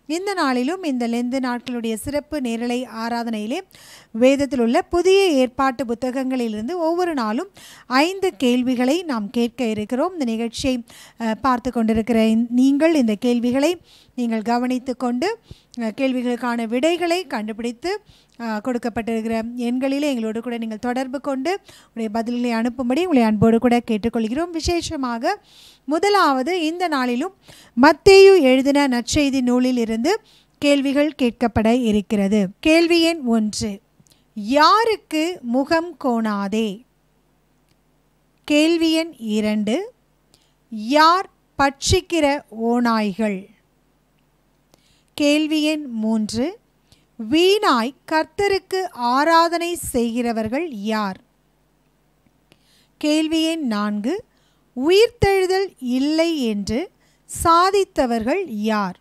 இந்த நாளிலும் இந்த லெந்து நாட்களுடைய சிறப்பு நேரலை ஆராதனையிலே வேதத்தில் உள்ள புதிய ஏற்பாட்டு புத்தகங்களிலிருந்து ஒவ்வொரு நாளும் ஐந்து கேள்விகளை நாம் கேட்க இருக்கிறோம் இந்த நிகழ்ச்சியை அஹ், பார்த்து கொண்டிருக்கிற இந்த- நீங்கள் இந்த கேள்விகளை நீங்கள் கவனித்து கொண்டு அஹ், கேள்விகளுக்கான விடைகளை கண்டுபிடித்து அஹ், கொடுக்கப்பட்டிருக்கிற எண்களிலே எங்களோடு கூட நீங்கள் தொடர்பு கொண்டு உங்களுடைய பதில்களை அனுப்பும்படி உங்களை அன்போடு கூட கேட்டுக்கொள்கிறோம் விசேஷமாக முதலாவது இந்த நாளிலும் மத்தேயு எழுதின நற்செய்தி நூலில் இருந்து கேள்விகள் கேட்கப்பட இருக்கிறது கேள்வி எண் ஒன்று யாருக்கு முகம் கோணாதே கேள்வி எண் இரண்டு யார் பட்சிக்கிற ஓநாய்கள் கேள்வி எண் மூன்று வீணாய் கர்த்தருக்கு ஆராதனை செய்கிறவர்கள் யார் கேள்வி எண் நான்கு உயிர்த்தெழுதல் இல்லை என்று சாதித்தவர்கள் யார்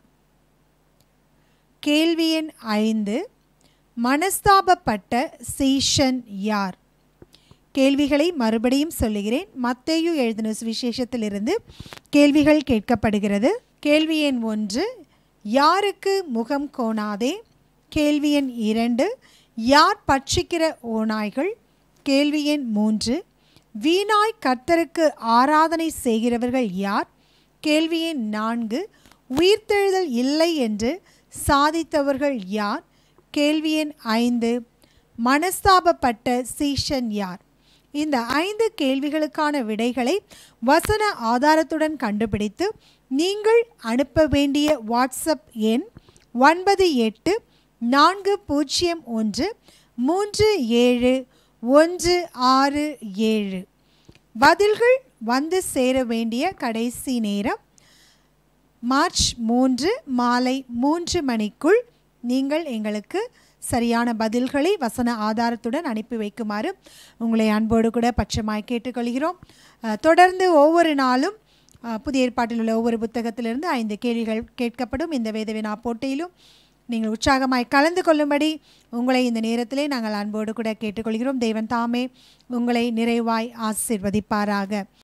கேள்வி எண் ஐந்து மனஸ்தாபப்பட்ட சீஷன் யார் கேள்விகளை மறுபடியும் சொல்லுகிறேன் மத்தேயு எழுதின சுவிசேஷத்திலிருந்து கேள்விகள் கேட்கப்படுகிறது கேள்வி எண் ஒன்று யாருக்கு முகம் கோணாதே கேள்வி எண் இரண்டு யார் பட்சிக்கிற ஓநாய்கள் கேள்வி எண் மூன்று வீணாய் கர்த்தருக்கு ஆராதனை செய்கிறவர்கள் யார் கேள்வி எண் நான்கு உயிர்த்தெழுதல் இல்லை என்று சாதித்தவர்கள் யார் கேள்வி எண் ஐந்து மனஸ்தாபப்பட்ட சீஷன் யார் இந்த ஐந்து கேள்விகளுக்கான விடைகளை வசன ஆதாரத்துடன் கண்டுபிடித்து நீங்கள் அனுப்ப வேண்டிய வாட்ஸ்அப் எண் ஒன்பது எட்டு நான்கு பூஜ்ஜியம் ஒன்று மூன்று ஏழு ஒன்று ஆறு ஏழு பதில்கள் வந்து சேர வேண்டிய கடைசி நேரம் மார்ச் மூன்று மாலை மூன்று மணிக்குள் நீங்கள் எங்களுக்கு சரியான பதில்களை வசன ஆதாரத்துடன் அனுப்பி வைக்குமாறு உங்களை அன்போடு கூட பட்சமாய் கேட்டுக்கொள்கிறோம் அஹ், தொடர்ந்து ஒவ்வொரு நாளும் அஹ், புதிய ஏற்பாட்டில் உள்ள ஒவ்வொரு புத்தகத்திலிருந்து ஐந்து கேள்விகள் கேட்கப்படும் இந்த வேதவினா போட்டியிலும் நீங்கள் உற்சாகமாய் கலந்து கொள்ளும்படி உங்களை இந்த நேரத்திலே நாங்கள் அன்போடு கூட கேட்டுக்கொள்கிறோம் தேவன் தாமே உங்களை நிறைவாய் ஆசீர்வதிப்பாராக